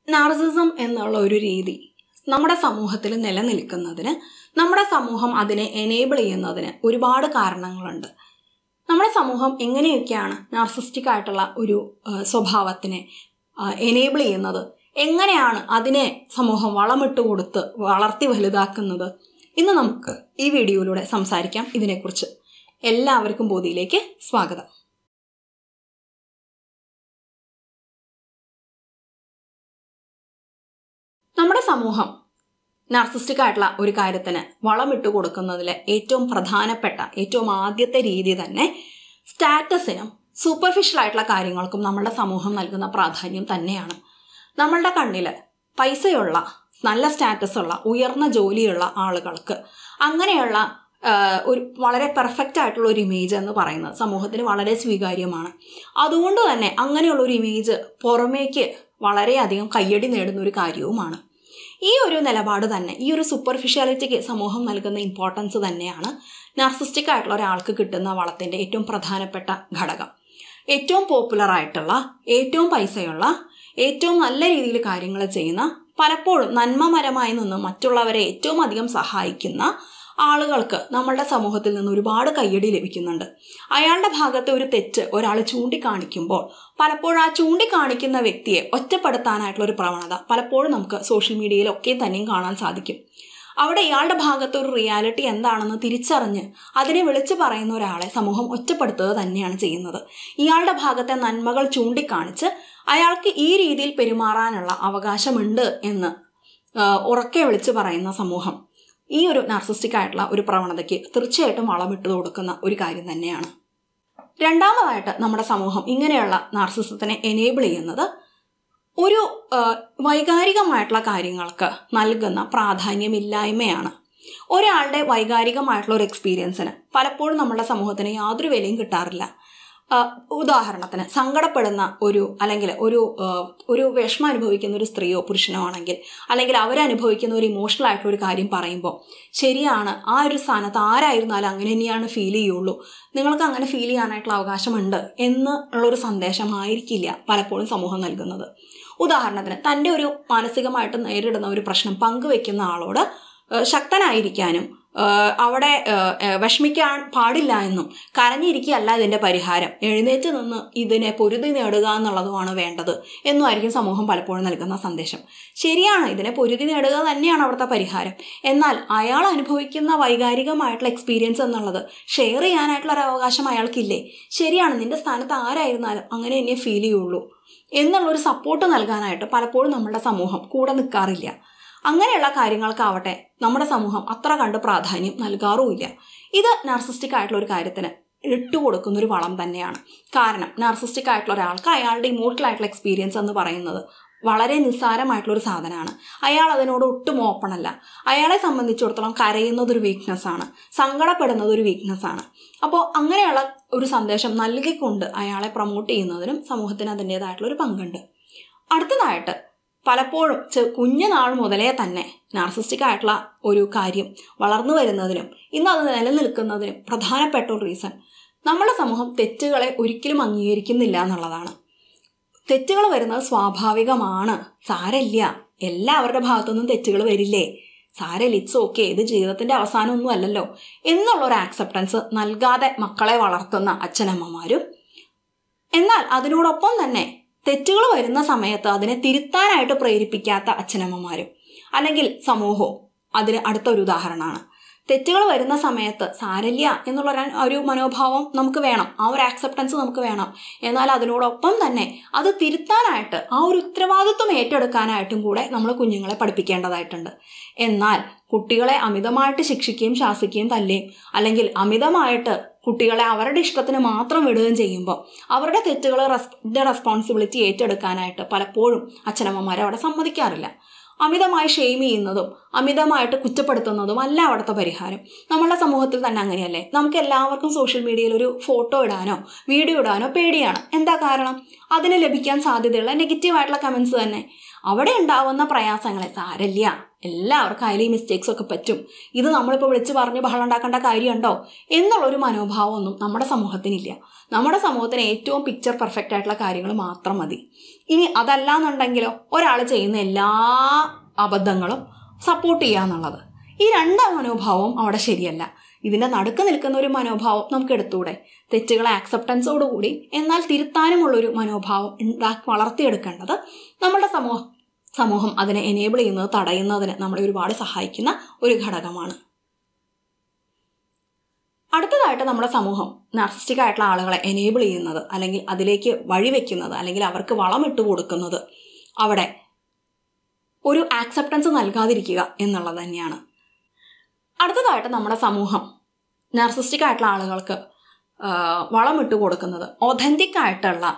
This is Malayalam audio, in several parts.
നാർസിസം എന്നുള്ള ഒരു രീതി നമ്മുടെ സമൂഹത്തിൽ നിലനിൽക്കുന്നതിന് നമ്മുടെ സമൂഹം അതിനെ എനേബിൾ ചെയ്യുന്നതിന് ഒരുപാട് കാരണങ്ങളുണ്ട് നമ്മുടെ സമൂഹം എങ്ങനെയൊക്കെയാണ് നാർസിസ്റ്റിക് ആയിട്ടുള്ള ഒരു ആ, സ്വഭാവത്തിനെ എനേബിൾ ചെയ്യുന്നത് എങ്ങനെയാണ് അതിനെ സമൂഹം വളമിട്ട് കൊടുത്ത് വളർത്തി വലുതാക്കുന്നത് ഇന്ന് നമുക്ക് ഈ വീഡിയോയിലൂടെ സംസാരിക്കാം ഇതിനെക്കുറിച്ച് എല്ലാവർക്കും ബോധിയിലേക്ക് സ്വാഗതം നമ്മുടെ സമൂഹം നാർസിസ്റ്റിക് ആയിട്ടുള്ള ഒരു കാര്യത്തിന് വളമിട്ട് കൊടുക്കുന്നതിലെ ഏറ്റവും പ്രധാനപ്പെട്ട ഏറ്റവും ആദ്യത്തെ രീതി തന്നെ സ്റ്റാറ്റസിനും സൂപ്പർഫിഷ്യൽ ആയിട്ടുള്ള കാര്യങ്ങൾക്കും നമ്മുടെ സമൂഹം നൽകുന്ന പ്രാധാന്യം തന്നെയാണ് നമ്മളുടെ കണ്ണിൽ പൈസയുള്ള നല്ല സ്റ്റാറ്റസ് ഉള്ള ഉയർന്ന ജോലിയുള്ള ആളുകൾക്ക് അങ്ങനെയുള്ള ആ, ഒരു വളരെ പെർഫെക്റ്റ് ആയിട്ടുള്ള ഒരു ഇമേജ് എന്ന് പറയുന്നത് സമൂഹത്തിന് വളരെ സ്വീകാര്യമാണ് അതുകൊണ്ട് തന്നെ അങ്ങനെയുള്ള ഒരു ഇമേജ് പുറമേക്ക് വളരെയധികം കയ്യടി നേടുന്ന ഒരു കാര്യവുമാണ് ഈ ഒരു നിലപാട് തന്നെ ഈ ഒരു സൂപ്പർഫിഷ്യാലിറ്റിക്ക് സമൂഹം നൽകുന്ന ഇമ്പോർട്ടൻസ് തന്നെയാണ് നാർസിസ്റ്റിക് ആയിട്ടുള്ള ഒരാൾക്ക് കിട്ടുന്ന വളത്തിൻ്റെ ഏറ്റവും പ്രധാനപ്പെട്ട ഘടകം ഏറ്റവും പോപ്പുലർ ആയിട്ടുള്ള ഏറ്റവും പൈസയുള്ള ഏറ്റവും നല്ല രീതിയിൽ കാര്യങ്ങൾ ചെയ്യുന്ന പലപ്പോഴും നന്മമരമായി നിന്ന് മറ്റുള്ളവരെ ഏറ്റവും അധികം സഹായിക്കുന്ന ആളുകൾക്ക് നമ്മളുടെ സമൂഹത്തിൽ നിന്ന് ഒരുപാട് കയ്യടി ലഭിക്കുന്നുണ്ട് അയാളുടെ ഭാഗത്തെ ഒരു തെറ്റ് ഒരാൾ ചൂണ്ടിക്കാണിക്കുമ്പോൾ പലപ്പോഴും ആ ചൂണ്ടിക്കാണിക്കുന്ന വ്യക്തിയെ ഒറ്റപ്പെടുത്താനായിട്ടുള്ള ഒരു പ്രവണത പലപ്പോഴും നമുക്ക് സോഷ്യൽ മീഡിയയിലൊക്കെ തന്നെയും കാണാൻ സാധിക്കും അവിടെ ഇയാളുടെ ഭാഗത്ത് ഒരു റിയാലിറ്റി എന്താണെന്ന് തിരിച്ചറിഞ്ഞ് അതിനെ വിളിച്ചു പറയുന്ന ഒരാളെ സമൂഹം ഒറ്റപ്പെടുത്തുക തന്നെയാണ് ചെയ്യുന്നത് ഇയാളുടെ ഭാഗത്തെ നന്മകൾ ചൂണ്ടിക്കാണിച്ച് അയാൾക്ക് ഈ രീതിയിൽ പെരുമാറാനുള്ള അവകാശമുണ്ട് എന്ന് ആ, ഉറക്കെ വിളിച്ചു പറയുന്ന സമൂഹം ഈ ഒരു നാർസിസ്റ്റിക് ആയിട്ടുള്ള ഒരു പ്രവണതയ്ക്ക് തീർച്ചയായിട്ടും വളമിട്ട് കൊടുക്കുന്ന ഒരു കാര്യം തന്നെയാണ് രണ്ടാമതായിട്ട് നമ്മുടെ സമൂഹം ഇങ്ങനെയുള്ള നാർസിസത്തിനെ എനേബിൾ ചെയ്യുന്നത് ഒരു ആ, വൈകാരികമായിട്ടുള്ള കാര്യങ്ങൾക്ക് നൽകുന്ന പ്രാധാന്യമില്ലായ്മയാണ് ഒരാളുടെ വൈകാരികമായിട്ടുള്ള ഒരു എക്സ്പീരിയൻസിന് പലപ്പോഴും നമ്മുടെ സമൂഹത്തിന് യാതൊരു വിലയും കിട്ടാറില്ല ആ, ഉദാഹരണത്തിന് സങ്കടപ്പെടുന്ന ഒരു അല്ലെങ്കിൽ ഒരു ആ, ഒരു വിഷമം അനുഭവിക്കുന്ന ഒരു സ്ത്രീയോ പുരുഷനോ ആണെങ്കിൽ അല്ലെങ്കിൽ അവരനുഭവിക്കുന്ന ഒരു ഇമോഷണൽ ആയിട്ടുള്ള ഒരു കാര്യം പറയുമ്പോൾ ശരിയാണ് ആ ഒരു സ്ഥാനത്ത് ആരായിരുന്നാലും അങ്ങനെ തന്നെയാണ് ഫീൽ ചെയ്യുള്ളൂ നിങ്ങൾക്ക് അങ്ങനെ ഫീൽ ചെയ്യാനായിട്ടുള്ള അവകാശമുണ്ട് എന്ന് ഉള്ളൊരു സന്ദേശമായിരിക്കില്ല പലപ്പോഴും സമൂഹം നൽകുന്നത് ഉദാഹരണത്തിന് തൻ്റെ ഒരു മാനസികമായിട്ട് നേരിടുന്ന ഒരു പ്രശ്നം പങ്കുവെക്കുന്ന ആളോട് ഏഹ് ശക്തനായിരിക്കാനും ഏഹ് അവിടെ ഏഹ് ഏഹ് വിഷമിക്കാൻ പാടില്ല എന്നും കരഞ്ഞിരിക്കുകയല്ല ഇതിൻ്റെ പരിഹാരം എഴുന്നേറ്റ് നിന്ന് ഇതിനെ പൊരുതി നേടുക എന്നുള്ളതുമാണ് വേണ്ടത് എന്നുമായിരിക്കും സമൂഹം പലപ്പോഴും നൽകുന്ന സന്ദേശം ശരിയാണ് ഇതിനെ പൊരുതി നേടുക തന്നെയാണ് അവിടുത്തെ പരിഹാരം എന്നാൽ അയാൾ അനുഭവിക്കുന്ന വൈകാരികമായിട്ടുള്ള എക്സ്പീരിയൻസ് എന്നുള്ളത് ഷെയർ ചെയ്യാനായിട്ടുള്ള ഒരു അവകാശം അയാൾക്കില്ലേ ശരിയാണ് നിന്റെ സ്ഥാനത്ത് ആരായിരുന്നാലും അങ്ങനെ തന്നെ ഫീൽ ചെയ്യുള്ളൂ എന്നുള്ളൊരു സപ്പോർട്ട് നൽകാനായിട്ട് പലപ്പോഴും നമ്മുടെ സമൂഹം കൂടെ നിൽക്കാറില്ല അങ്ങനെയുള്ള കാര്യങ്ങൾക്കാവട്ടെ നമ്മുടെ സമൂഹം അത്ര കണ്ട് പ്രാധാന്യം നൽകാറുമില്ല ഇത് നാർസിസ്റ്റിക് ആയിട്ടുള്ള ഒരു കാര്യത്തിന് ഇട്ടുകൊടുക്കുന്ന ഒരു വളം തന്നെയാണ് കാരണം നാർസിസ്റ്റിക് ആയിട്ടുള്ള ഒരാൾക്ക് അയാളുടെ ഇമോഷണൽ ആയിട്ടുള്ള എക്സ്പീരിയൻസ് എന്ന് പറയുന്നത് വളരെ നിസ്സാരമായിട്ടുള്ള ഒരു സാധനമാണ് അയാൾ അതിനോട് ഒട്ടും ഓപ്പൺ അല്ല അയാളെ സംബന്ധിച്ചിടത്തോളം കരയുന്നത് ഒരു വീക്ക്നെസ് ആണ് സങ്കടപ്പെടുന്നത് ഒരു വീക്ക്നെസ് ആണ് അപ്പോൾ അങ്ങനെയുള്ള ഒരു സന്ദേശം നൽകിക്കൊണ്ട് അയാളെ പ്രൊമോട്ട് ചെയ്യുന്നതിനും സമൂഹത്തിന് അതിൻ്റെതായിട്ടുള്ള ഒരു പങ്കുണ്ട് അടുത്തതായിട്ട് പലപ്പോഴും ചെ- കുഞ്ഞുനാൾ മുതലേ തന്നെ നാർസിസ്റ്റിക് ആയിട്ടുള്ള ഒരു കാര്യം വളർന്നു വരുന്നതിനും ഇന്ന് അത് നിലനിൽക്കുന്നതിനും പ്രധാനപ്പെട്ട ഒരു റീസൺ നമ്മുടെ സമൂഹം തെറ്റുകളെ ഒരിക്കലും അംഗീകരിക്കുന്നില്ല എന്നുള്ളതാണ് തെറ്റുകൾ വരുന്നത് സ്വാഭാവികമാണ് സാരമില്ല എല്ലാവരുടെ ഭാഗത്തുനിന്നും തെറ്റുകൾ വരില്ലേ സാരമില്ല ഇറ്റ്സ് ഓക്കെ ഇത് ജീവിതത്തിന്റെ അവസാനമൊന്നും അല്ലല്ലോ എന്നുള്ള ഒരു ആക്സെപ്റ്റൻസ് നൽകാതെ മക്കളെ വളർത്തുന്ന അച്ഛനമ്മമാരും എന്നാൽ അതിനോടൊപ്പം തന്നെ തെറ്റുകൾ വരുന്ന സമയത്ത് അതിനെ തിരുത്താനായിട്ട് പ്രേരിപ്പിക്കാത്ത അച്ഛനമ്മമാരും അല്ലെങ്കിൽ സമൂഹവും അതിന് അടുത്ത ഒരു ഉദാഹരണമാണ് തെറ്റുകൾ വരുന്ന സമയത്ത് സാരല്യ എന്നുള്ള ഒരു- ഒരു മനോഭാവം നമുക്ക് വേണം ആ ഒരു ആക്സെപ്റ്റൻസ് നമുക്ക് വേണം എന്നാൽ അതിനോടൊപ്പം തന്നെ അത് തിരുത്താനായിട്ട് ആ ഒരു ഉത്തരവാദിത്വം ഏറ്റെടുക്കാനായിട്ടും കൂടെ നമ്മൾ കുഞ്ഞുങ്ങളെ പഠിപ്പിക്കേണ്ടതായിട്ടുണ്ട് എന്നാൽ കുട്ടികളെ അമിതമായിട്ട് ശിക്ഷിക്കുകയും ശാസിക്കുകയും തല്ലുകയും അല്ലെങ്കിൽ അമിതമായിട്ട് കുട്ടികളെ അവരുടെ ഇഷ്ടത്തിന് മാത്രം വിടുകയും ചെയ്യുമ്പോൾ അവരുടെ തെറ്റുകൾ റെസ് റെസ്പോൺസിബിലിറ്റി ഏറ്റെടുക്കാനായിട്ട് പലപ്പോഴും അച്ഛനമ്മമാരെ അവിടെ സമ്മതിക്കാറില്ല അമിതമായി ഷെയിം ചെയ്യുന്നതും അമിതമായിട്ട് കുറ്റപ്പെടുത്തുന്നതും അല്ല അവിടുത്തെ പരിഹാരം നമ്മളുടെ സമൂഹത്തിൽ തന്നെ അങ്ങനെയല്ലേ നമുക്ക് എല്ലാവർക്കും സോഷ്യൽ മീഡിയയിൽ ഒരു ഫോട്ടോ ഇടാനോ വീഡിയോ ഇടാനോ പേടിയാണ് എന്താ കാരണം അതിന് ലഭിക്കാൻ സാധ്യതയുള്ള നെഗറ്റീവായിട്ടുള്ള കമൻസ് തന്നെ അവിടെ ഉണ്ടാവുന്ന പ്രയാസങ്ങളെ സാരല്ല എല്ലാവർക്കും അതിൽ ഈ മിസ്റ്റേക്സ് ഒക്കെ പറ്റും ഇത് നമ്മളിപ്പോൾ വിളിച്ച് പറഞ്ഞ് ബഹളം ഉണ്ടാക്കേണ്ട കാര്യമുണ്ടോ എന്നുള്ളൊരു മനോഭാവമൊന്നും നമ്മുടെ സമൂഹത്തിനില്ല നമ്മുടെ സമൂഹത്തിന് ഏറ്റവും പിക്ചർ പെർഫെക്റ്റ് ആയിട്ടുള്ള കാര്യങ്ങൾ മാത്രം മതി ഇനി അതല്ല എന്നുണ്ടെങ്കിലോ ഒരാൾ ചെയ്യുന്ന എല്ലാ അബദ്ധങ്ങളും സപ്പോർട്ട് ചെയ്യുക എന്നുള്ളത് ഈ രണ്ട് മനോഭാവവും അവിടെ ശരിയല്ല ഇതിൻ്റെ നടുക്ക് നിൽക്കുന്ന ഒരു മനോഭാവം നമുക്ക് എടുത്തൂടെ തെറ്റുകളെ ആക്സെപ്റ്റൻസോടുകൂടി എന്നാൽ തിരുത്താനുമുള്ളൊരു മനോഭാവം ഉണ്ടാക്കി വളർത്തിയെടുക്കേണ്ടത് നമ്മുടെ സമൂഹം സമൂഹം അതിനെ എനേബിൾ ചെയ്യുന്നത് തടയുന്നതിന് നമ്മളെ ഒരുപാട് സഹായിക്കുന്ന ഒരു ഘടകമാണ് അടുത്തതായിട്ട് നമ്മുടെ സമൂഹം നാർസിസ്റ്റിക് ആയിട്ടുള്ള ആളുകളെ എനേബിൾ ചെയ്യുന്നത് അല്ലെങ്കിൽ അതിലേക്ക് വഴിവെക്കുന്നത് അല്ലെങ്കിൽ അവർക്ക് വളമിട്ട് കൊടുക്കുന്നത് അവിടെ ഒരു ആക്സെപ്റ്റൻസ് നൽകാതിരിക്കുക എന്നുള്ളത് തന്നെയാണ് അടുത്തതായിട്ട് നമ്മുടെ സമൂഹം നാർസിസ്റ്റിക് ആയിട്ടുള്ള ആളുകൾക്ക് വളമിട്ട് കൊടുക്കുന്നത് ഒതൻറ്റിക് ആയിട്ടുള്ള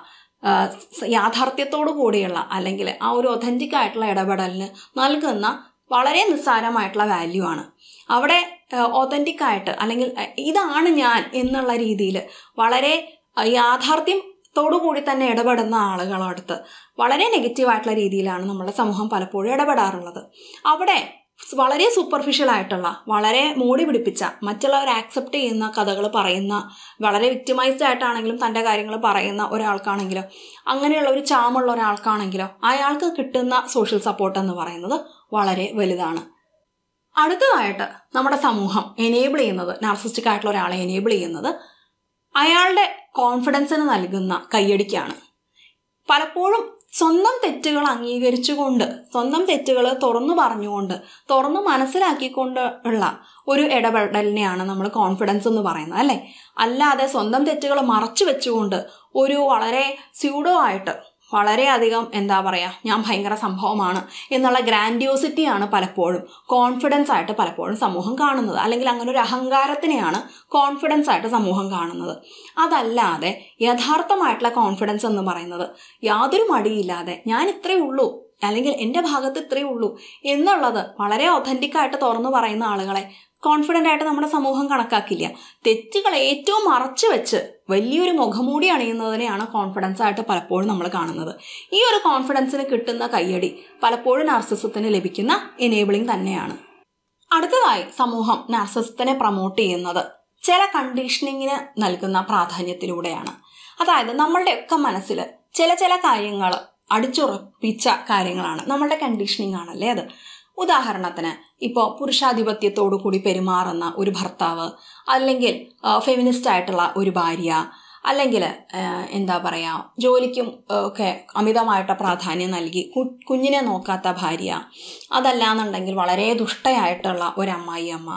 യാഥാർത്ഥ്യത്തോടു കൂടിയുള്ള അല്ലെങ്കിൽ ആ ഒരു ഒതൻറ്റിക് ആയിട്ടുള്ള ഇടപെടലിന് നൽകുന്ന വളരെ നിസ്സാരമായിട്ടുള്ള വാല്യൂ ആണ് അവിടെ ഒതൻറ്റിക് ആയിട്ട് അല്ലെങ്കിൽ ഇതാണ് ഞാൻ എന്നുള്ള രീതിയിൽ വളരെ യാഥാർത്ഥ്യം കൂടി തന്നെ ഇടപെടുന്ന ആളുകളടുത്ത് വളരെ നെഗറ്റീവായിട്ടുള്ള രീതിയിലാണ് നമ്മുടെ സമൂഹം പലപ്പോഴും ഇടപെടാറുള്ളത് അവിടെ വളരെ സൂപ്പർഫിഷ്യൽ ആയിട്ടുള്ള വളരെ മോടി പിടിപ്പിച്ച മറ്റുള്ളവർ ആക്സെപ്റ്റ് ചെയ്യുന്ന കഥകൾ പറയുന്ന വളരെ വിക്ടിമൈസ്ഡ് ആയിട്ടാണെങ്കിലും തൻ്റെ കാര്യങ്ങൾ പറയുന്ന ഒരാൾക്കാണെങ്കിലോ അങ്ങനെയുള്ള ഒരു ചാമുള്ള ഒരാൾക്കാണെങ്കിലോ അയാൾക്ക് കിട്ടുന്ന സോഷ്യൽ സപ്പോർട്ട് എന്ന് പറയുന്നത് വളരെ വലുതാണ് അടുത്തതായിട്ട് നമ്മുടെ സമൂഹം എനേബിൾ ചെയ്യുന്നത് നാർസിസ്റ്റിക് ആയിട്ടുള്ള ഒരാളെ എനേബിൾ ചെയ്യുന്നത് അയാളുടെ കോൺഫിഡൻസിന് നൽകുന്ന കയ്യടിക്കാണ് പലപ്പോഴും സ്വന്തം തെറ്റുകൾ അംഗീകരിച്ചുകൊണ്ട് സ്വന്തം തെറ്റുകൾ തുറന്നു പറഞ്ഞുകൊണ്ട് തുറന്നു മനസ്സിലാക്കിക്കൊണ്ട് ഉള്ള ഒരു ഇടപെടലിനെയാണ് നമ്മൾ കോൺഫിഡൻസ് എന്ന് പറയുന്നത് അല്ലേ അല്ലാതെ സ്വന്തം തെറ്റുകൾ മറച്ചു വെച്ചുകൊണ്ട് ഒരു വളരെ സ്യൂഡോ ആയിട്ട് വളരെയധികം എന്താ പറയുക ഞാൻ ഭയങ്കര സംഭവമാണ് എന്നുള്ള ഗ്രാൻഡ്യോസിറ്റിയാണ് പലപ്പോഴും കോൺഫിഡൻസ് ആയിട്ട് പലപ്പോഴും സമൂഹം കാണുന്നത് അല്ലെങ്കിൽ അങ്ങനെ ഒരു അഹങ്കാരത്തിനെയാണ് കോൺഫിഡൻസ് ആയിട്ട് സമൂഹം കാണുന്നത് അതല്ലാതെ യഥാർത്ഥമായിട്ടുള്ള കോൺഫിഡൻസ് എന്ന് പറയുന്നത് യാതൊരു മടിയില്ലാതെ ഞാൻ ഇത്രയേ ഉള്ളൂ അല്ലെങ്കിൽ എൻ്റെ ഭാഗത്ത് ഇത്രയേ ഉള്ളൂ എന്നുള്ളത് വളരെ ഒതൻറ്റിക്കായിട്ട് തുറന്നു പറയുന്ന ആളുകളെ കോൺഫിഡൻ്റ് ആയിട്ട് നമ്മുടെ സമൂഹം കണക്കാക്കില്ല തെറ്റുകൾ ഏറ്റവും മറച്ചു വെച്ച് വലിയൊരു മുഖമൂടി അണിയുന്നതിനെയാണ് കോൺഫിഡൻസ് ആയിട്ട് പലപ്പോഴും നമ്മൾ കാണുന്നത് ഈ ഒരു കോൺഫിഡൻസിന് കിട്ടുന്ന കയ്യടി പലപ്പോഴും നാർസിസത്തിന് ലഭിക്കുന്ന എനേബിളിംഗ് തന്നെയാണ് അടുത്തതായി സമൂഹം നാർസിസത്തിനെ പ്രൊമോട്ട് ചെയ്യുന്നത് ചില കണ്ടീഷനിങ്ങിന് നൽകുന്ന പ്രാധാന്യത്തിലൂടെയാണ് അതായത് നമ്മളുടെയൊക്കെ മനസ്സിൽ ചില ചില കാര്യങ്ങൾ അടിച്ചുറപ്പിച്ച കാര്യങ്ങളാണ് നമ്മളുടെ കണ്ടീഷനിങ് ആണല്ലേ അത് ഉദാഹരണത്തിന് ഇപ്പോൾ പുരുഷാധിപത്യത്തോടു കൂടി പെരുമാറുന്ന ഒരു ഭർത്താവ് അല്ലെങ്കിൽ ഫെമിനിസ്റ്റ് ആയിട്ടുള്ള ഒരു ഭാര്യ അല്ലെങ്കിൽ എന്താ പറയുക ജോലിക്കും ഒക്കെ അമിതമായിട്ട് പ്രാധാന്യം നൽകി കുഞ്ഞിനെ നോക്കാത്ത ഭാര്യ അതല്ലാന്നുണ്ടെങ്കിൽ വളരെ ദുഷ്ടയായിട്ടുള്ള ഒരമ്മായി അമ്മ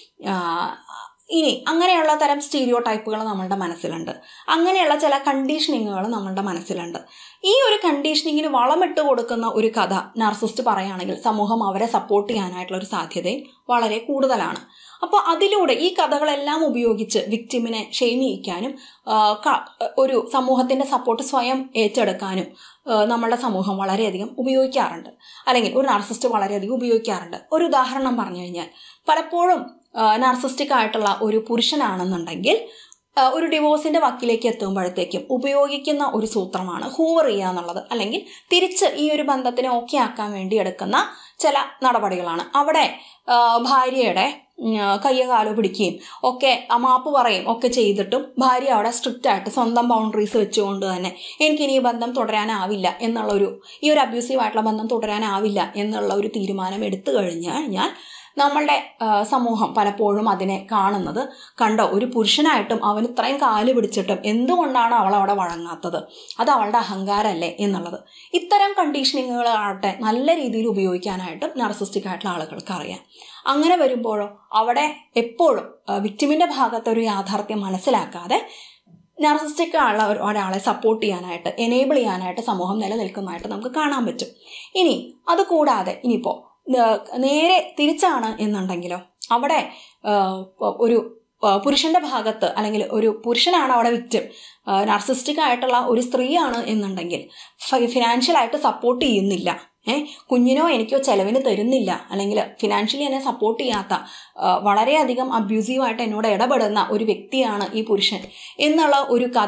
ഇനി അങ്ങനെയുള്ള തരം സ്റ്റീരിയോ ടൈപ്പുകൾ നമ്മളുടെ മനസ്സിലുണ്ട് അങ്ങനെയുള്ള ചില കണ്ടീഷനിങ്ങുകൾ നമ്മളുടെ മനസ്സിലുണ്ട് ഈ ഒരു കണ്ടീഷനിങ്ങിന് വളമിട്ട് കൊടുക്കുന്ന ഒരു കഥ നർസിസ്റ്റ് പറയുകയാണെങ്കിൽ സമൂഹം അവരെ സപ്പോർട്ട് ചെയ്യാനായിട്ടുള്ള ഒരു സാധ്യതയും വളരെ കൂടുതലാണ് അപ്പോൾ അതിലൂടെ ഈ കഥകളെല്ലാം ഉപയോഗിച്ച് വിക്ടിമിനെ ക്ഷേമിക്കാനും ഒരു സമൂഹത്തിൻ്റെ സപ്പോർട്ട് സ്വയം ഏറ്റെടുക്കാനും നമ്മളുടെ സമൂഹം വളരെയധികം ഉപയോഗിക്കാറുണ്ട് അല്ലെങ്കിൽ ഒരു നാർസിസ്റ്റ് വളരെയധികം ഉപയോഗിക്കാറുണ്ട് ഒരു ഉദാഹരണം പറഞ്ഞു കഴിഞ്ഞാൽ പലപ്പോഴും നാർസിസ്റ്റിക് ആയിട്ടുള്ള ഒരു പുരുഷനാണെന്നുണ്ടെങ്കിൽ ഒരു ഡിവോഴ്സിന്റെ വക്കിലേക്ക് എത്തുമ്പോഴത്തേക്കും ഉപയോഗിക്കുന്ന ഒരു സൂത്രമാണ് ഹൂവർ ചെയ്യുക എന്നുള്ളത് അല്ലെങ്കിൽ തിരിച്ച് ഈ ഒരു ബന്ധത്തിനെ ഓക്കെ ആക്കാൻ വേണ്ടി എടുക്കുന്ന ചില നടപടികളാണ് അവിടെ ഭാര്യയുടെ കയ്യോ കാലോ പിടിക്കുകയും ഒക്കെ മാപ്പ് പറയും ഒക്കെ ചെയ്തിട്ടും ഭാര്യ അവിടെ സ്ട്രിക്റ്റ് ആയിട്ട് സ്വന്തം ബൗണ്ടറീസ് വെച്ചുകൊണ്ട് തന്നെ എനിക്കിനി ഈ ബന്ധം തുടരാനാവില്ല എന്നുള്ളൊരു ഈ ഒരു അബ്യൂസീവ് ആയിട്ടുള്ള ബന്ധം തുടരാനാവില്ല എന്നുള്ള ഒരു തീരുമാനം എടുത്തു കഴിഞ്ഞാൽ ഞാൻ നമ്മളുടെ സമൂഹം പലപ്പോഴും അതിനെ കാണുന്നത് കണ്ടോ ഒരു പുരുഷനായിട്ടും അവൻ ഇത്രയും കാല് പിടിച്ചിട്ടും എന്തുകൊണ്ടാണ് അവൾ അവിടെ വഴങ്ങാത്തത് അത് അവളുടെ അഹങ്കാരമല്ലേ എന്നുള്ളത് ഇത്തരം കണ്ടീഷനിങ്ങുകളാകട്ടെ നല്ല രീതിയിൽ ഉപയോഗിക്കാനായിട്ടും നർസിസ്റ്റിക് ആയിട്ടുള്ള ആളുകൾക്ക് അറിയാം അങ്ങനെ വരുമ്പോഴോ അവിടെ എപ്പോഴും വിക്ടിമിൻ്റെ ഭാഗത്തെ ഒരു യാഥാർത്ഥ്യം മനസ്സിലാക്കാതെ നർസിസ്റ്റിക് ഉള്ള ഒരാളെ സപ്പോർട്ട് ചെയ്യാനായിട്ട് എനേബിൾ ചെയ്യാനായിട്ട് സമൂഹം നിലനിൽക്കുന്നതായിട്ട് നമുക്ക് കാണാൻ പറ്റും ഇനി അതുകൂടാതെ ഇനിയിപ്പോൾ നേരെ തിരിച്ചാണ് എന്നുണ്ടെങ്കിലോ അവിടെ ഒരു പുരുഷന്റെ ഭാഗത്ത് അല്ലെങ്കിൽ ഒരു പുരുഷനാണ് അവിടെ വിക്റ്റിം നാർസിസ്റ്റിക് ആയിട്ടുള്ള ഒരു സ്ത്രീയാണ് എന്നുണ്ടെങ്കിൽ ഫിനാൻഷ്യലായിട്ട് സപ്പോർട്ട് ചെയ്യുന്നില്ല ഏ കുഞ്ഞിനോ എനിക്കോ ചെലവിന് തരുന്നില്ല അല്ലെങ്കിൽ ഫിനാൻഷ്യലി എന്നെ സപ്പോർട്ട് ചെയ്യാത്ത വളരെയധികം അബ്യൂസീവായിട്ട് എന്നോട് ഇടപെടുന്ന ഒരു വ്യക്തിയാണ് ഈ പുരുഷൻ എന്നുള്ള ഒരു കഥ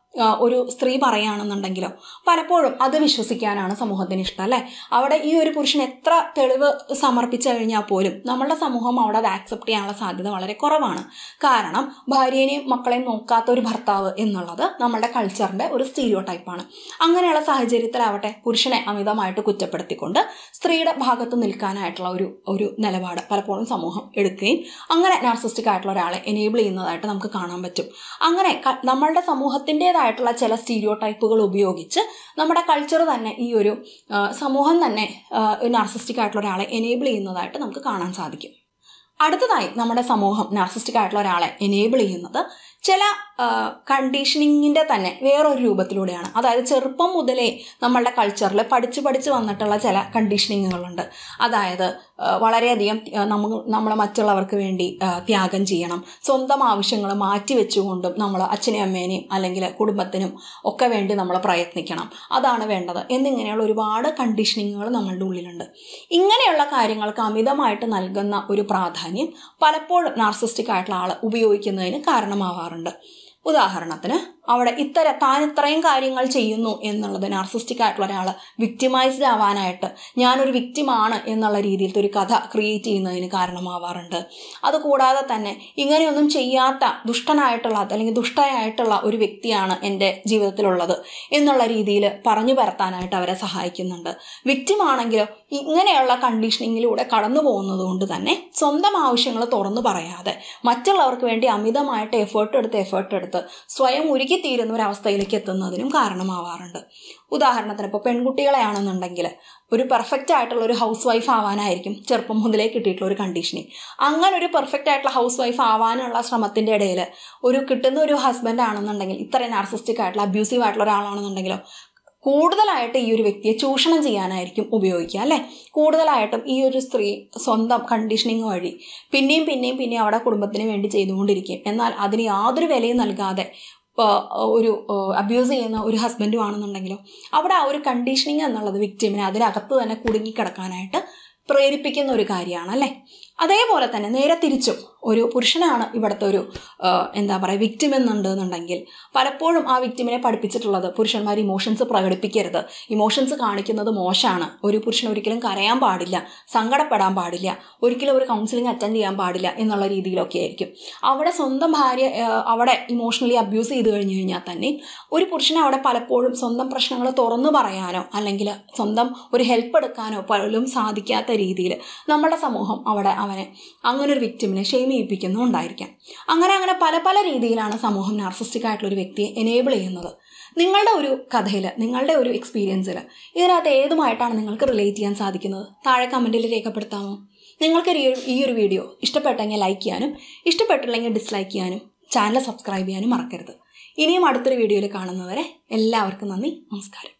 ആ, ഒരു സ്ത്രീ പറയുകയാണെന്നുണ്ടെങ്കിലോ പലപ്പോഴും അത് വിശ്വസിക്കാനാണ് സമൂഹത്തിന് ഇഷ്ടം അല്ലേ അവിടെ ഈ ഒരു പുരുഷൻ എത്ര തെളിവ് സമർപ്പിച്ചു കഴിഞ്ഞാൽ പോലും നമ്മളുടെ സമൂഹം അവിടെ അത് ആക്സെപ്റ്റ് ചെയ്യാനുള്ള സാധ്യത വളരെ കുറവാണ് കാരണം ഭാര്യേനെയും മക്കളെയും നോക്കാത്ത ഒരു ഭർത്താവ് എന്നുള്ളത് നമ്മളുടെ കൾച്ചറിൻ്റെ ഒരു സ്റ്റീരിയോ ടൈപ്പാണ് അങ്ങനെയുള്ള സാഹചര്യത്തിലാവട്ടെ പുരുഷനെ അമിതമായിട്ട് കുറ്റപ്പെടുത്തിക്കൊണ്ട് സ്ത്രീയുടെ ഭാഗത്ത് നിൽക്കാനായിട്ടുള്ള ഒരു ഒരു നിലപാട് പലപ്പോഴും സമൂഹം എടുക്കുകയും അങ്ങനെ നാർസിസ്റ്റിക് ആയിട്ടുള്ള ഒരാളെ എനേബിൾ ചെയ്യുന്നതായിട്ട് നമുക്ക് കാണാൻ പറ്റും അങ്ങനെ ക- നമ്മളുടെ സമൂഹത്തിൻ്റെതായിട്ടുള്ള ചില സ്റ്റീരിയോ ടൈപ്പുകൾ ഉപയോഗിച്ച് നമ്മുടെ കൾച്ചർ തന്നെ ഈ ഒരു ആ, സമൂഹം തന്നെ നാർസിസ്റ്റിക് ആയിട്ടുള്ള ഒരാളെ എനേബിൾ ചെയ്യുന്നതായിട്ട് നമുക്ക് കാണാൻ സാധിക്കും അടുത്തതായി നമ്മുടെ സമൂഹം നാർസിസ്റ്റിക് ആയിട്ടുള്ള ഒരാളെ എനേബിൾ ചെയ്യുന്നത് ചില കണ്ടീഷനിങ്ങിൻ്റെ തന്നെ വേറൊരു രൂപത്തിലൂടെയാണ് അതായത് ചെറുപ്പം മുതലേ നമ്മളുടെ കൾച്ചറിൽ പഠിച്ച് പഠിച്ച് വന്നിട്ടുള്ള ചില കണ്ടീഷനിങ്ങുകളുണ്ട് അതായത് ആ, വളരെയധികം ആ, നമ്മൾ നമ്മൾ മറ്റുള്ളവർക്ക് വേണ്ടി ആ, ത്യാഗം ചെയ്യണം സ്വന്തം ആവശ്യങ്ങൾ മാറ്റി വെച്ചുകൊണ്ടും നമ്മൾ അച്ഛനെയും അമ്മേനെയും അല്ലെങ്കിൽ കുടുംബത്തിനും ഒക്കെ വേണ്ടി നമ്മൾ പ്രയത്നിക്കണം അതാണ് വേണ്ടത് എന്നിങ്ങനെയുള്ള ഒരുപാട് കണ്ടീഷനിങ്ങുകൾ നമ്മളുടെ ഉള്ളിലുണ്ട് ഇങ്ങനെയുള്ള കാര്യങ്ങൾക്ക് അമിതമായിട്ട് നൽകുന്ന ഒരു പ്രാധാന്യം പലപ്പോഴും നാർസിസ്റ്റിക് ആയിട്ടുള്ള ആൾ ഉപയോഗിക്കുന്നതിന് കാരണമാവാറുണ്ട് ഉദാഹരണത്തിന് അവിടെ ഇത്തര താൻ ഇത്രയും കാര്യങ്ങൾ ചെയ്യുന്നു എന്നുള്ളത് നാർസിസ്റ്റിക് ആയിട്ടുള്ള ഒരാൾ വിക്ടിമൈസ്ഡ് ആവാനായിട്ട് ഞാനൊരു വിക്റ്റിമാണ് എന്നുള്ള രീതിയിലത്തെ ഒരു കഥ ക്രിയേറ്റ് ചെയ്യുന്നതിന് കാരണമാവാറുണ്ട് അതുകൂടാതെ തന്നെ ഇങ്ങനെയൊന്നും ചെയ്യാത്ത ദുഷ്ടനായിട്ടുള്ള അല്ലെങ്കിൽ ദുഷ്ടയായിട്ടുള്ള ഒരു വ്യക്തിയാണ് എൻ്റെ ജീവിതത്തിലുള്ളത് എന്നുള്ള രീതിയിൽ പറഞ്ഞു പരത്താനായിട്ട് അവരെ സഹായിക്കുന്നുണ്ട് വിക്റ്റിമാണെങ്കിലോ ഇങ്ങനെയുള്ള കണ്ടീഷനിങ്ങിലൂടെ കടന്നു പോകുന്നത് കൊണ്ട് തന്നെ സ്വന്തം ആവശ്യങ്ങൾ തുറന്നു പറയാതെ മറ്റുള്ളവർക്ക് വേണ്ടി അമിതമായിട്ട് എഫേർട്ട് എടുത്ത് എഫേർട്ട് എടുത്ത് സ്വയം ഉരുകിത്തീരുന്ന ഒരു അവസ്ഥയിലേക്ക് എത്തുന്നതിനും കാരണമാവാറുണ്ട് ഉദാഹരണത്തിന് ഇപ്പോൾ പെൺകുട്ടികളെയാണെന്നുണ്ടെങ്കിൽ ഒരു പെർഫെക്റ്റ് ആയിട്ടുള്ള ഒരു ഹൗസ് വൈഫ് ആവാനായിരിക്കും ചെറുപ്പം മുതലേ കിട്ടിയിട്ടുള്ള ഒരു കണ്ടീഷനിങ് അങ്ങനെ ഒരു പെർഫെക്റ്റ് ആയിട്ടുള്ള ഹൗസ് വൈഫ് ആവാനുള്ള ശ്രമത്തിൻ്റെ ഇടയിൽ ഒരു കിട്ടുന്ന ഒരു ഹസ്ബൻഡ് ആണെന്നുണ്ടെങ്കിൽ ഇത്രയും നാർസിസ്റ്റിക് ആയിട്ടുള്ള അബ്യൂസീവ് ആയിട്ടുള്ള ഒരാളാണെന്നുണ്ടെങ്കിലോ കൂടുതലായിട്ട് ഈ ഒരു വ്യക്തിയെ ചൂഷണം ചെയ്യാനായിരിക്കും ഉപയോഗിക്കുക അല്ലേ കൂടുതലായിട്ടും ഈ ഒരു സ്ത്രീ സ്വന്തം കണ്ടീഷനിങ് വഴി പിന്നെയും പിന്നെയും പിന്നെയും അവിടെ കുടുംബത്തിന് വേണ്ടി ചെയ്തുകൊണ്ടിരിക്കും എന്നാൽ അതിന് യാതൊരു വിലയും നൽകാതെ ഇപ്പോൾ ഒരു അബ്യൂസ് ചെയ്യുന്ന ഒരു ഹസ്ബൻഡും ആണെന്നുണ്ടെങ്കിലോ അവിടെ ആ ഒരു കണ്ടീഷനിങ് എന്നുള്ളത് വിക്ടിമിനെ അതിനകത്ത് തന്നെ കുടുങ്ങിക്കിടക്കാനായിട്ട് പ്രേരിപ്പിക്കുന്ന ഒരു കാര്യമാണ് അല്ലേ അതേപോലെ തന്നെ നേരെ തിരിച്ചും ഒരു പുരുഷനാണ് ഇവിടുത്തെ ഒരു ആ, എന്താ പറയുക വിക്ടിം എന്നുണ്ടെന്നുണ്ടെങ്കിൽ പലപ്പോഴും ആ വിക്ടിമിനെ പഠിപ്പിച്ചിട്ടുള്ളത് പുരുഷന്മാർ ഇമോഷൻസ് പ്രകടിപ്പിക്കരുത് ഇമോഷൻസ് കാണിക്കുന്നത് മോശമാണ് ഒരു പുരുഷൻ ഒരിക്കലും കരയാൻ പാടില്ല സങ്കടപ്പെടാൻ പാടില്ല ഒരിക്കലും ഒരു കൗൺസിലിംഗ് അറ്റൻഡ് ചെയ്യാൻ പാടില്ല എന്നുള്ള രീതിയിലൊക്കെ ആയിരിക്കും അവിടെ സ്വന്തം ഭാര്യ ആ, അവിടെ ഇമോഷണലി അബ്യൂസ് ചെയ്ത് കഴിഞ്ഞു കഴിഞ്ഞാൽ തന്നെ ഒരു പുരുഷനെ അവിടെ പലപ്പോഴും സ്വന്തം പ്രശ്നങ്ങൾ തുറന്നു പറയാനോ അല്ലെങ്കിൽ സ്വന്തം ഒരു ഹെൽപ്പ് എടുക്കാനോ പലരും സാധിക്കാത്ത രീതിയിൽ നമ്മുടെ സമൂഹം അവിടെ അവനെ അങ്ങനെ ഒരു വിക്ടിമിനെ ക്ഷേമിപ്പിക്കുന്നുണ്ടായിരിക്കാം അങ്ങനെ അങ്ങനെ പല പല രീതിയിലാണ് സമൂഹം നാർസിസ്റ്റിക് ആയിട്ടുള്ള ഒരു വ്യക്തിയെ എനേബിൾ ചെയ്യുന്നത് നിങ്ങളുടെ ഒരു കഥയിൽ നിങ്ങളുടെ ഒരു എക്സ്പീരിയൻസിൽ ഇതിനകത്ത് ഏതുമായിട്ടാണ് നിങ്ങൾക്ക് റിലേറ്റ് ചെയ്യാൻ സാധിക്കുന്നത് താഴെ കമൻറ്റിൽ രേഖപ്പെടുത്താമോ നിങ്ങൾക്ക് ഈ- ഈ ഒരു വീഡിയോ ഇഷ്ടപ്പെട്ടെങ്കിൽ ലൈക്ക് ചെയ്യാനും ഇഷ്ടപ്പെട്ടില്ലെങ്കിൽ ഡിസ്ലൈക്ക് ചെയ്യാനും ചാനൽ സബ്സ്ക്രൈബ് ചെയ്യാനും മറക്കരുത് ഇനിയും അടുത്തൊരു വീഡിയോയിൽ കാണുന്നവരെ എല്ലാവർക്കും നന്ദി നമസ്കാരം